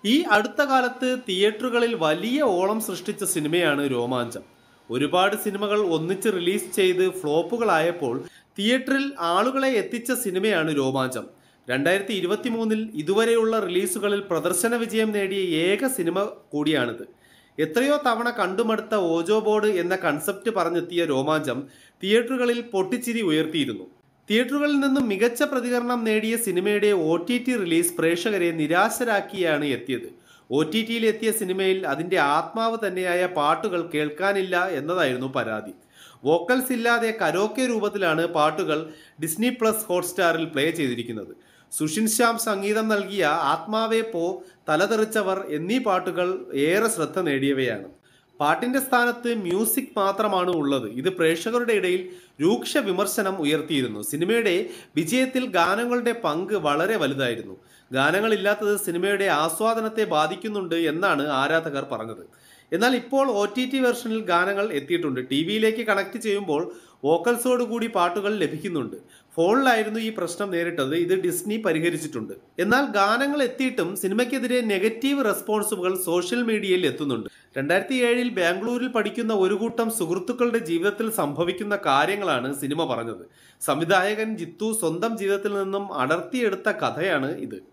ഈ അടുത്ത കാലത്ത് തിയേറ്ററുകളിൽ വലിയ ഓളം സൃഷ്ടിച്ച സിനിമയാണ് രോമാഞ്ചം ഒരുപാട് സിനിമകൾ ഒന്നിച്ച് റിലീസ് ചെയ്ത് ഫ്ലോപ്പുകളായപ്പോൾ തിയേറ്ററിൽ ആളുകളെ എത്തിച്ച സിനിമയാണ് രോമാഞ്ചം രണ്ടായിരത്തി ഇരുപത്തി മൂന്നിൽ ഇതുവരെയുള്ള റിലീസുകളിൽ പ്രദർശന വിജയം നേടിയ ഏക സിനിമ കൂടിയാണിത് എത്രയോ തവണ കണ്ടുമടുത്ത ഓജോ ബോർഡ് എന്ന കൺസെപ്റ്റ് പറഞ്ഞെത്തിയ രോമാഞ്ചം തിയേറ്ററുകളിൽ പൊട്ടിച്ചിരി ഉയർത്തിയിരുന്നു തിയേറ്ററുകളിൽ നിന്നും മികച്ച പ്രതികരണം നേടിയ സിനിമയുടെ ഒ ടി ടി റിലീസ് പ്രേക്ഷകരെ നിരാശരാക്കിയാണ് എത്തിയത് ഒ ടി ടിയിൽ എത്തിയ സിനിമയിൽ അതിൻ്റെ ആത്മാവ് തന്നെയായ പാട്ടുകൾ കേൾക്കാനില്ല എന്നതായിരുന്നു പരാതി വോക്കൽസ് ഇല്ലാതെ കരോക്കെ രൂപത്തിലാണ് പാട്ടുകൾ ഡിസ്നി പ്ലസ് ഹോട്ട്സ്റ്റാറിൽ പ്ലേ ചെയ്തിരിക്കുന്നത് സുഷിൻ ശ്യാം സംഗീതം നൽകിയ ആത്മാവേ പോ തലതെറിച്ചവർ എന്നീ പാട്ടുകൾ ഏറെ ശ്രദ്ധ നേടിയവയാണ് പാട്ടിന്റെ സ്ഥാനത്ത് മ്യൂസിക് മാത്രമാണ് ഉള്ളത് ഇത് പ്രേക്ഷകരുടെ ഇടയിൽ രൂക്ഷ വിമർശനം ഉയർത്തിയിരുന്നു സിനിമയുടെ വിജയത്തിൽ ഗാനങ്ങളുടെ പങ്ക് വളരെ വലുതായിരുന്നു ഗാനങ്ങളില്ലാത്തത് സിനിമയുടെ ആസ്വാദനത്തെ ബാധിക്കുന്നുണ്ട് എന്നാണ് ആരാധകർ പറഞ്ഞത് എന്നാൽ ഇപ്പോൾ ഒ ടി ടി വെർഷനിൽ ഗാനങ്ങൾ എത്തിയിട്ടുണ്ട് ടി വിയിലേക്ക് കണക്ട് ചെയ്യുമ്പോൾ വോക്കൽസോട് കൂടി പാട്ടുകൾ ലഭിക്കുന്നുണ്ട് ഫോണിലായിരുന്നു ഈ പ്രശ്നം നേരിട്ടത് ഇത് ഡിസ്നി പരിഹരിച്ചിട്ടുണ്ട് എന്നാൽ ഗാനങ്ങൾ എത്തിയിട്ടും സിനിമയ്ക്കെതിരെ നെഗറ്റീവ് റെസ്പോൺസുകൾ സോഷ്യൽ മീഡിയയിൽ എത്തുന്നുണ്ട് രണ്ടായിരത്തി ഏഴിൽ ബാംഗ്ലൂരിൽ പഠിക്കുന്ന ഒരു കൂട്ടം സുഹൃത്തുക്കളുടെ ജീവിതത്തിൽ സംഭവിക്കുന്ന കാര്യങ്ങളാണ് സിനിമ പറഞ്ഞത് സംവിധായകൻ ജിത്തു സ്വന്തം ജീവിതത്തിൽ നിന്നും അടർത്തിയെടുത്ത കഥയാണ് ഇത്